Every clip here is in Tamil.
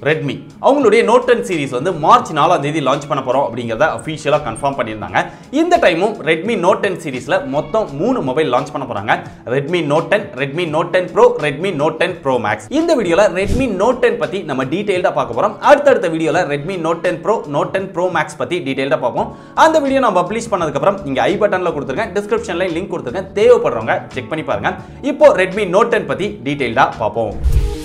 ரெட்மி அவங்களுடைய நோட் டென் சீரிஸ் வந்து மார்ச் நாலாம் தேதி லான்ச் பண்ண போறோம் அப்படிங்கிறத அஃபீஷியலாக கன்ஃபார்ம் பண்ணியிருந்தாங்க இந்த டைமும் ரெட்மி நோட் டென் சீரிஸ்ல மொத்தம் மூணு மொபைல் லான்ச் பண்ண போறாங்க Redmi Note ten Redmi Note ten Pro Redmi Note ten Pro Max இந்த வீடியோல ரெட்மி நோட் டென் பத்தி நம்ம டீடைல்டா பார்க்க போறோம் அடுத்தடுத்த வீடியோல Redmi Note ten Pro Note ten Pro Max பத்தி டீடைல்டா பார்ப்போம் அந்த வீடியோ நான் பப்ளிஷ் பண்ணதுக்கு அப்புறம் இங்க ஐ பட்டன்ல கொடுத்துருக்கேன் டிஸ்கிரிப்ஷன்ல லிங்க் கொடுத்துருக்கேன் தேவைப்படுறவங்க செக் பண்ணி பாருங்க இப்போ ரெட்மி நோட் டென் பத்தி டீடைல்டா பார்ப்போம்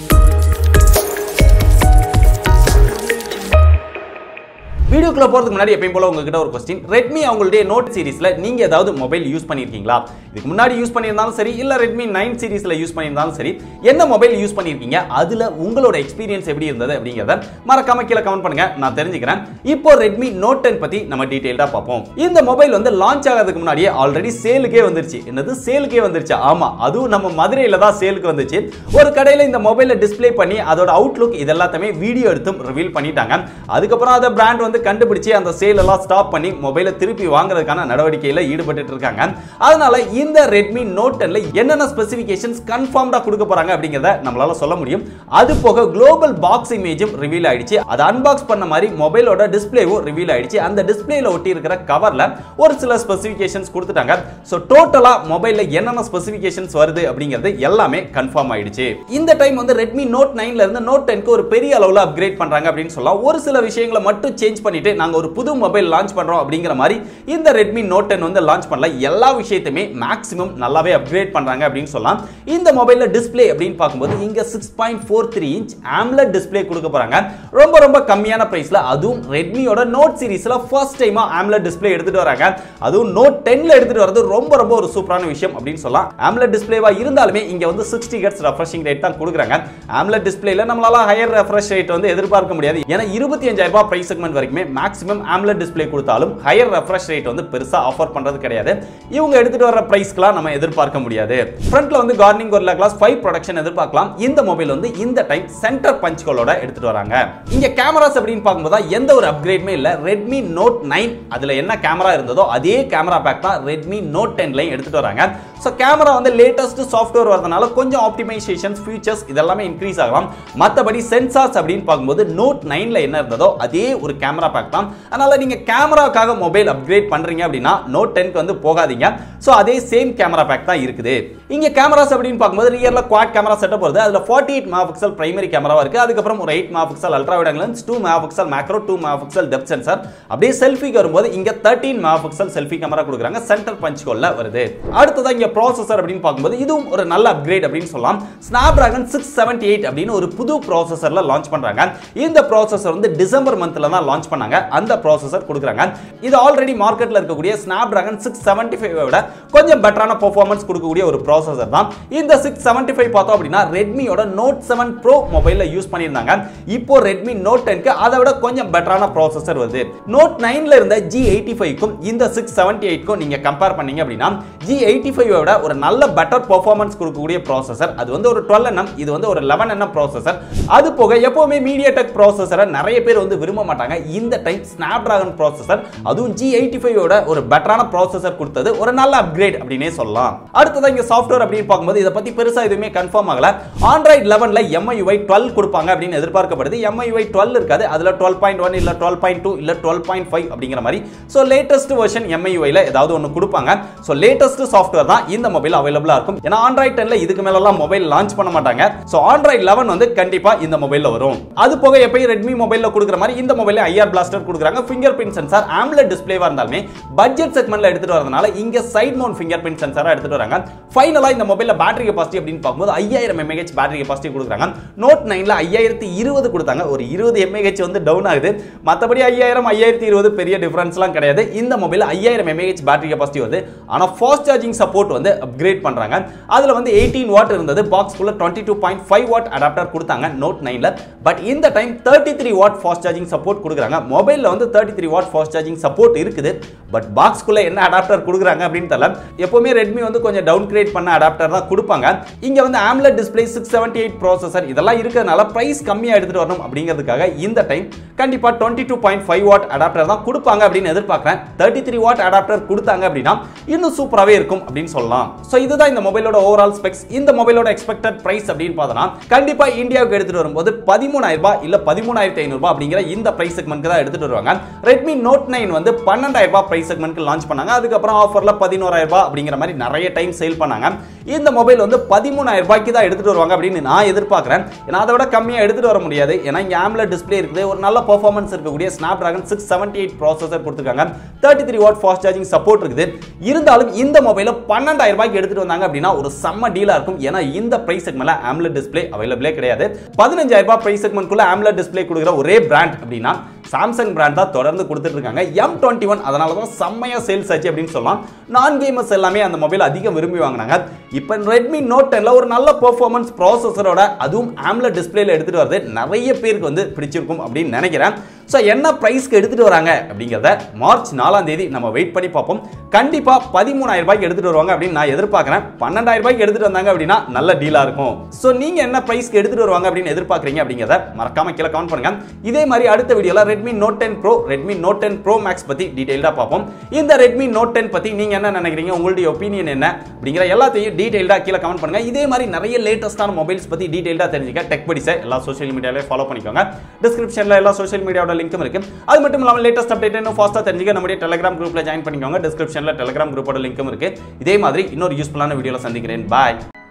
வீடியோக்குள்ள போறதுக்கு முன்னாடி எப்பயும் போல உங்ககிட்ட ஒரு கொஸ்டின் ரெட்மி அவங்களுடைய நோட் சீரிஸ்ல நீங்க ஏதாவது மொபைல் யூஸ் பண்ணிருக்கீங்களா இதுக்கு முன்னாடி யூஸ் பண்ணியிருந்தாலும் சரி இல்ல ரெட்மி நைன் சீரிஸ்ல யூஸ் பண்ணியிருந்தாலும் சரி என்ன மொபைல் யூஸ் பண்ணிருக்கீங்க அதுல உங்களோட எக்ஸ்பீரியன்ஸ் எப்படி இருந்தது அப்படிங்கறத மறக்காம கீழே கமெண்ட் பண்ணுங்க நான் தெரிஞ்சுக்கிறேன் இப்போ ரெட்மி நோட் டென் பத்தி நம்ம டீடைல்டா பார்ப்போம் இந்த மொபைல் வந்து லான்ச் ஆகிறதுக்கு முன்னாடியே ஆல்ரெடி சேலுக்கே வந்துருச்சு என்னது சேலுக்கே வந்துருச்சு ஆமா அதுவும் நம்ம மதுரையில தான் சேலுக்கு வந்துச்சு ஒரு கடையில இந்த மொபைலை டிஸ்ப்ளே பண்ணி அதோட அவுட்லுக் இதெல்லாத்தையுமே வீடியோ எடுத்தும் ரிவீல் பண்ணிட்டாங்க அதுக்கப்புறம் அதை பிராண்ட் வந்து கண்டுபிடிச்சு அந்த சேல் எல்லாம் ஸ்டாப் பண்ணி மொபைலை திருப்பி வாங்குறதுக்கான நடவடிக்கையில ஈடுபட்டு இருக்காங்க அதனால இந்த ரெட்மி நோட் டென்ல என்னென்ன ஸ்பெசிபிகேஷன்ஸ் கன்ஃபார்ம்டா கொடுக்க போறாங்க அப்படிங்கறத நம்மளால சொல்ல முடியும் அது போக குளோபல் பாக்ஸ் இமேஜும் ரிவீல் ஆயிடுச்சு அதை அன்பாக்ஸ் பண்ண மாதிரி மொபைலோட டிஸ்பிளேவும் ரிவீல் ஆயிடுச்சு அந்த டிஸ்பிளேல ஒட்டி இருக்கிற கவர்ல ஒரு சில ஸ்பெசிபிகேஷன்ஸ் கொடுத்துட்டாங்க ஸோ டோட்டலா மொபைல்ல என்னென்ன ஸ்பெசிபிகேஷன்ஸ் வருது அப்படிங்கிறது எல்லாமே கன்ஃபார்ம் ஆயிடுச்சு இந்த டைம் வந்து ரெட்மி நோட் நைன்ல இருந்து நோட் டென்க்கு ஒரு பெரிய அளவுல அப்கிரேட் பண்றாங்க அப்படின்னு சொல்லலாம் ஒரு சில விஷயங்களை மட்டும் சேஞ்ச் பண்ணிட்டு நாங்க ஒரு புது மொபைல் லான்ச் பண்றோம் அப்படிங்கிற மாதிரி இந்த ரெட்மி நோட் டென் வந்து லான்ச் பண்ணல எல்லா விஷயத்தையுமே மேக்ஸிமம் நல்லாவே அப்கிரேட் பண்றாங்க அப்படின்னு சொல்லலாம் இந்த மொபைல்ல டிஸ்ப்ளே அப்படின்னு பார்க்கும்போது இங்க six point four three inch AMOLED display கொடுக்க போறாங்க ரொம்ப ரொம்ப கம்மியான பிரைஸ்ல அதுவும் ரெட்மியோட நோட் சீரிஸ்ல ஃபர்ஸ்ட் டைமா ஆம்லெட் டிஸ்ப்ளே எடுத்துட்டு வராங்க அதுவும் நோட் டென்ல எடுத்துட்டு வரது ரொம்ப ரொம்ப ஒரு சூப்பரான விஷயம் அப்படின்னு சொல்லலாம் ஆம்லெட் டிஸ்ப்ளேவா இருந்தாலுமே இங்க வந்து சிக்ஸ்டி ஹெட்ஸ் ரெஃப்ரெஷிங் ரேட் தான் கொடுக்குறாங்க ஆம்லெட் டிஸ்ப்ளேல நம்மளால ஹையர் ரெஃப்ரெஷ் ரேட் வந்து எதிர்பார்க்க முடியாது ஏன்னா இருபத்தி அஞ்சாயிரம் ரூபாய் பிரைஸ் செக்மெண்ட் வரைக்குமே மேக்ஸிமம் ஆம்லெட் டிஸ்ப்ளே கொடுத்தாலும் ஹையர் ரெஃப்ரெஷ் ரேட் வந்து பெருசா ஆஃபர் பண்றது கிடையாது இவங்க எடுத்துட்டு வர பிரைஸ்க்குலாம் நம்ம எதிர்பார்க்க முடியாது ஃப்ரண்ட்ல வந்து கார்னிங் ஒரு கிளாஸ் ஃபைவ் ப்ரொடக்ஷன் எதிர்பார்க்கலாம் இந்த மொபைல் வந்து இந்த டைம் சென்டர் பஞ்ச்களோட எடுத்துட்டு வராங்க இங்க கேமராஸ் அப்படின்னு பார்க்கும்போது எந்த ஒரு அப்கிரேட்மே இல்ல ரெட்மி நோட் நைன் அதுல என்ன கேமரா இருந்ததோ அதே கேமரா பேக் தான் ரெட்மி நோட் டென்லையும் எடுத்துட்டு வராங்க ஸோ கேமரா வந்து லேட்டஸ்ட் சாஃப்ட்வேர் வரதுனால கொஞ்சம் ஆப்டிமைசேஷன்ஸ் ஃபீச்சர்ஸ் இதெல்லாமே இன்க்ரீஸ் ஆகலாம் மற்றபடி சென்சார்ஸ் அப்படின்னு பார்க்கும்போது நோட் நைன்ல என்ன இருந்ததோ அதே ஒரு கேமரா பேக் தான் அதனால நீங்க கேமராக்காக மொபைல் அப்கிரேட் பண்றீங்க அப்படின்னா நோட் டென்க்கு வந்து போகாதீங்க ஸோ அதே சேம் கேமரா பேக் தான் இருக்குது இங்க கேமராஸ் அப்படின்னு பார்க்கும்போது ரியர்ல குவாட் கேமரா செட்டப் வருது அதுல forty eight megapixel primary கேமராவா இருக்கு அதுக்கப்புறம் ஒரு eight megapixel ultra wide lens two megapixel macro two megapixel depth sensor அப்படியே செல்ஃபிக்கு வரும்போது இங்க thirteen megapixel selfie camera கொடுக்குறாங்க சென்டர் பஞ்ச் கோல்ல வருது அடுத்ததா இங்க ப்ராசஸர் அப்படின்னு பார்க்கும்போது இதுவும் ஒரு நல்ல அப்கிரேட் அப்படின்னு சொல்லலாம் Snapdragon six seventy eight அப்படின்னு ஒரு புது ப்ராசஸர்ல லான்ச் பண்றாங்க இந்த ப்ராசஸர் வந்து டிசம்பர் மந்த்ல தான் லான்ச் பண்ணாங்க அந்த ப்ராசஸர் கொடுக்குறாங்க இது ஆல்ரெடி மார்க்கெட்ல இருக்கக்கூடிய Snapdragon six seventy five விட கொஞ்சம் பெட்டரான பெர்ஃபார்மன்ஸ் கொடுக்கக்கூடிய ஒரு ப்ராசஸர் தான் இந்த சிக்ஸ் செவன்டி ஃபைவ் பார்த்தோம் அப்படின்னா ரெட்மியோட நோட் செவன் ப்ரோ மொபைல்ல யூஸ் பண்ணியிருந்தாங்க இப்போ ரெட்மி நோட் டென்க்கு அதை விட கொஞ்சம் பெட்டரான ப்ராசஸர் வருது நோட் நைன்ல இருந்த ஜி எயிட்டி ஃபைவ்க்கும் இந்த சிக்ஸ் செவன்டி எயிட்க்கும் நீங்க கம்பேர் பண்ணீங்க அப்படின்னா ஜி எயிட்டி ஃபைவ் விட ஒரு நல்ல பெட்டர் பெர்ஃபார்மன்ஸ் கொடுக்கக்கூடிய ப்ராசஸர் அது வந்து ஒரு டுவெல் என்எம் இது வந்து ஒரு லெவன் என்எம் ப்ராசஸர் அது போக எப்பவுமே மீடியா டெக் ப்ராசஸரை நிறைய பேர் வந்து விரும்ப மாட்டாங்க இந்த டைம் ஸ்னாப் டிராகன் ப்ராசஸர் அதுவும் ஜி எயிட்டி ஃபைவோட ஒரு பெட்டரான ப்ராசஸர் கொடுத்தது ஒரு நல்ல அப்கிரேட் அப்படின்னே சொல்லலாம் அடுத்ததான் இங்க சாஃப்ட்வேர் அப்படின்னு பார்க்கும்போது இதை பத்தி பெருசா எதுவுமே கன்ஃபார்ம் ஆகல ஆண்ட்ராய்ட் லெவன்ல எம்ஐயூஐ டுவெல் கொடுப்பாங்க அப்படின்னு எதிர்பார்க்கப்படுது எம்ஐயூஐ டுவெல் இருக்காது அதுல டுவெல் பாயிண்ட் ஒன் இல்ல டுவெல் பாயிண்ட் டூ இல்ல டுவெல் பாயிண்ட் ஃபைவ் அப்படிங்கிற மாதிரி ஸோ லேட்டஸ்ட் வெர்ஷன் எம்ஐயூஐல ஏதாவது ஒன்று கொடுப்பாங்க ஸோ லேட்டஸ்ட் சாஃப்ட்வேர் தான் இந்த மொபைல் அவைலபிளா இருக்கும் ஏன்னா ஆண்ட்ராய்ட் டென்ல இதுக்கு மேலலாம் மொபைல் லான்ச் பண்ண மாட்டாங்க ஸோ ஆண்ட்ராய்ட் லெவன் வந்து கண்டிப்பா இந்த மொபைல்ல வரும் அது போக எப்பயும் ரெட்மி மொபைல்ல கொடுக்குற மாதிரி இந்த மொபைல்ல ஐஆர் பிளாஸ்டர் கொடுக்குறாங்க ஃபிங்கர் பிரிண்ட் சென்சார் ஆம்லெட் டிஸ்பிளேவா இருந்தாலுமே பட்ஜெட் செக்மெண்ட்ல எடுத்துட்டு வரதுனால இங்க சைட் மவுண்ட் ஃபிங்கர் பிரிண்ட் சென்சாரா எடுத்துட்டு வராங்க ஃபைனலா இந்த மொபைல்ல பேட்டரி கெபாசிட்டி அப்படின்னு பார்க்கும்போது ஐயாயிரம் எம்ஏஹெச் பேட்டரி கெபாசிட்டி கொடுக்குறாங்க நோட் நைன்ல ஐயாயிரத்தி இருபது கொடுத்தாங்க ஒரு இருபது எம்ஏஹெச் வந்து டவுன் ஆகுது மற்றபடி ஐயாயிரம் ஐயாயிரத்தி இருபது பெரிய டிஃபரன்ஸ்லாம் கிடையாது இந்த மொபைல் ஐயாயிரம் எம்ஏஹெச் பேட்டரி கெபாசிட்டி வருது ஆனால் ஃபாஸ்ட் சார்ஜிங் சப்போர்ட் வந்து அப்கிரேட் பண்றாங்க அதுல வந்து எயிட்டீன் வாட் இருந்தது பாக்ஸ்குள்ள twenty two point five watt adapter கொடுத்தாங்க நோட் நைன்ல பட் இந்த time thirty three watt fast charging support கொடுக்குறாங்க மொபைலில் வந்து thirty three watt fast charging support இருக்குது பட் பாக்ஸ்க்குள்ளே என்ன அடாப்டர் கொடுக்குறாங்க அப்படின்னு தெரியல எப்போவுமே ரெட்மி வந்து கொஞ்சம் டவுன் கிரேட் பண்ண அடாப்டர் தான் கொடுப்பாங்க இங்கே வந்து AMOLED display six seventy eight processor இதெல்லாம் இருக்கிறதுனால ப்ரைஸ் கம்மியாக எடுத்துகிட்டு வரணும் அப்படிங்கிறதுக்காக இந்த டைம் கண்டிப்பாக twenty two point five watt adapter தான் கொடுப்பாங்க அப்படின்னு எதிர்பார்க்குறேன் தேர்ட்டி த்ரீ வாட் அடாப்டர் கொடுத்தாங்க அப்படின்னா இன்னும் சூப்பராகவே இருக்கும் அப்படின்னு சொல்லலாம் ஸோ இதுதான் இந்த மொபைலோட ஓவரால் ஸ்பெக்ஸ் இந்த மொபைலோட எக்ஸ்பெக்டட் பிரைஸ் அப்படின்னு பார்த்தோம்னா கண்டிப்பாக இந்தியாவுக்கு எடுத்துகிட்டு வரும்போது பதிமூணாயிரம் ரூபாய் இல்லை பதிமூணாயிரத்தி ஐநூறுபா அப்படிங்கிற இந்த பிரைஸ் செக்மெண்ட்க்கு தான் எடுத்துகிட்டு வருவாங்க ரெட்மி நோட் நைன் வந்து பன்னெண்டாயிரம் ரூபாய் பிரைஸ் செக்மெண்ட்க்கு லான்ச் பண்ணாங்க அதுக்கப்புறம் ஆஃபரில் பதினோராயிரம் ரூபாய் அப்படிங்கிற மாதிரி நிறைய டைம் சேல் பண்ணாங்க இந்த மொபைல் வந்து பதிமூணாயிரம் ரூபாய்க்கு தான் எடுத்துகிட்டு வருவாங்க அப்படின்னு நான் எதிர்பார்க்குறேன் ஏன்னா அதை விட கம்மியாக எடுத்துகிட்டு வர முடியாது ஏன்னா இங்கே ஆம்லெட் டிஸ்பிளே இருக்குது ஒரு நல்ல பர்ஃபார்மன்ஸ் இருக்கக்கூடிய Snapdragon six seventy eight processor கொடுத்துருக்காங்க thirty three watt fast charging support இருக்குது இருந்தாலும் இந்த மொபைலை பன்னெண்டாயிரம் ரூபாய்க்கு எடுத்துட்டு வந்தாங்க அப்படின்னா ஒரு செம்ம டீலாக இருக்கும் ஏன்னா இந்த பிரைஸ் செக்மெண்ட்ல ஆம்லெட் டிஸ்பிளே அவைலபிளே கிடையாது பதினஞ்சாயிரம் ரூபாய் பிரைஸ் செக்மெண்ட்குள்ள ஆம்லெட் டிஸ்பிளே கொடுக்குற ஒரே பிராண்ட் அப்படின்னா சாம்சங் பிராண்ட் தான் தொடர்ந்து கொடுத்துட்டு இருக்காங்க எம் டுவெண்ட்டி ஒன் அதனால தான் செம்மையாக சேல்ஸ் ஆச்சு அப்படின்னு சொல்லலாம் நான் கேமர்ஸ் எல்லாமே அந்த மொபைல் அதிகம் விரும்பி வாங்கினாங்க இப்போ ரெட்மி நோட் டென்ல ஒரு நல்ல பெர்ஃபார்மன்ஸ் ப்ராசஸரோட அதுவும் ஆம்லெட் டிஸ்பிளேல எடுத்துட்டு வரது நிறைய பேருக்கு வந்து பிடிச்சிருக்கும் அப்படின்னு நினைக்கிறேன் ஸோ என்ன ப்ரைஸ்க்கு எடுத்துட்டு வராங்க அப்படிங்கிறத மார்ச் நாலாம் தேதி நம்ம வெயிட் பண்ணி பார்ப்போம் கண்டிப்பாக பதிமூணாயிரம் ரூபாய்க்கு எடுத்துட்டு வருவாங்க அப்படின்னு நான் எதிர்பார்க்குறேன் பன்னெண்டாயிரம் ரூபாய்க்கு எடுத்துட்டு வந்தாங்க அப்படின்னா நல்ல டீலாக இருக்கும் ஸோ நீங்கள் என்ன ப்ரைஸ்க்கு எடுத்துட்டு வருவாங்க அப்படின்னு எதிர்பார்க்குறீங்க அப்படிங்கிறத மறக்காம கீழே கமெண்ட் பண்ணுங்க இதே மாதிரி அடுத்த வீடியோவில் Redmi Note ten Pro Redmi Note ten Pro Max பற்றி டீட்டெயிலாக பார்ப்போம் இந்த ரெட்மி நோட் டென் பற்றி நீங்கள் என்ன நினைக்கிறீங்க உங்களுடைய ஒப்பீனியன் என்ன அப்படிங்கிற எல்லாத்தையும் டீட்டெயிலாக கீழே கமெண்ட் பண்ணுங்க இதே மாதிரி நிறைய லேட்டஸ்டான மொபைல்ஸ் பற்றி டீட்டெயிலாக தெரிஞ்சுக்க டெக் படிஸை எல்லா சோஷியல் மீடியாவிலே ஃபாலோ பண்ணிக்கோங்க டிஸ்கிரிப்ஷனில் எல்லா சோஷியல் மீடியாவோட லிங்க்கும் இருக்கு அது மட்டும் இல்லாமல் லேட்டஸ்ட் அப்டேட் இன்னும் ஃபாஸ்ட்டாக தெரிஞ்சுக்க நம்முடைய டெலிகிராம் குரூப்பில் ஜாயின் பண்ணிக்கோங்க டிஸ்கிரிப்ஷனில் டெலிகிராம் குரூப்போட லிங்க்கும் இருக்கு இதே மாதிரி இன்னொரு யூஸ்ஃபுல்லான வீடியோவில் சந்திக்கிறேன் பாய்